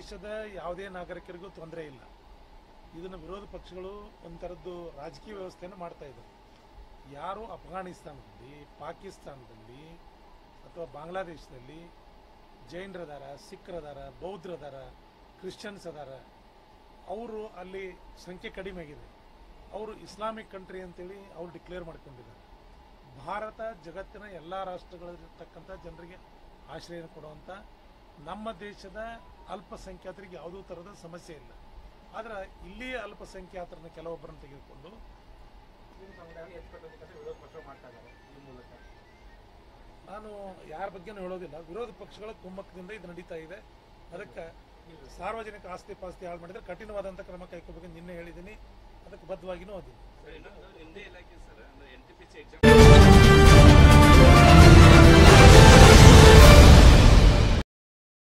ದೇಶದ ಯಾವುದೇ ನಾಗರಿಕರಿಗೂ ತೊಂದರೆ ಇಲ್ಲ ಇದನ್ನು ವಿರೋಧ ಪಕ್ಷಗಳು ಒಂಥರದ್ದು ರಾಜಕೀಯ ವ್ಯವಸ್ಥೆಯನ್ನು ಮಾಡ್ತಾ ಇದ್ದಾರೆ ಯಾರು ಅಫ್ಘಾನಿಸ್ತಾನದಲ್ಲಿ ಪಾಕಿಸ್ತಾನದಲ್ಲಿ ಅಥವಾ ಬಾಂಗ್ಲಾದೇಶದಲ್ಲಿ ಜೈನರದಾರ ಸಿಖ್ರದಾರ ಬೌದ್ಧರದಾರ ಕ್ರಿಶ್ಚಿಯನ್ಸ್ ಅದಾರ ಅವರು ಅಲ್ಲಿ ಸಂಖ್ಯೆ ಕಡಿಮೆ ಆಗಿದೆ ಅವರು ಇಸ್ಲಾಮಿಕ್ ಕಂಟ್ರಿ ಅಂತೇಳಿ ಅವರು ಡಿಕ್ಲೇರ್ ಮಾಡ್ಕೊಂಡಿದ್ದಾರೆ ಭಾರತ ಜಗತ್ತಿನ ಎಲ್ಲ ರಾಷ್ಟ್ರಗಳಿರ್ತಕ್ಕಂಥ ಜನರಿಗೆ ಆಶ್ರಯ ಕೊಡುವಂಥ ನಮ್ಮ ದೇಶದ ಅಲ್ಪಸಂಖ್ಯಾತರಿಗೆ ಯಾವುದೂ ಥರದ ಸಮಸ್ಯೆ ಇಲ್ಲ ಆದರೆ ಇಲ್ಲಿಯ ಅಲ್ಪಸಂಖ್ಯಾತರನ್ನ ಕೆಲವೊಬ್ಬರನ್ನು ತೆಗೆದುಕೊಂಡು ಮುಸ್ಲಿಂ ಸಮುದಾಯ ಹೆಚ್ಚುಕಟ್ಟೋದಕ್ಕೆ ವಿರೋಧ ಪಕ್ಷ ಮಾಡ್ತಾ ಇದ್ದಾರೆ ಈ ಮೂಲಕ ನಾನು ಯಾರ ಬಗ್ಗೆನೂ ಹೇಳೋದಿಲ್ಲ ವಿರೋಧ ಪಕ್ಷಗಳ ಕುಮ್ಮಕ್ಕದಿಂದ ಇದು ನಡೀತಾ ಇದೆ ಅದಕ್ಕೆ ಸಾರ್ವಜನಿಕ ಆಸ್ತಿ ಪಾಸ್ತಿ ಹಾಳು ಮಾಡಿದ್ರೆ ಕಠಿಣವಾದಂಥ ಕ್ರಮ ಕೈಗೊಳ್ಬೇಕಂತ ನಿನ್ನೆ ಹೇಳಿದ್ದೀನಿ ಅದಕ್ಕೆ ಬದ್ಧವಾಗಿನೂ ಓದಿದ್ದೀನಿ ಸರ್ ಇನ್ನೊಂದು ನಿಮ್ಮದೇ ಇಲಾಖೆ ಸರ್ ಅಂದ್ರೆ N T P C exam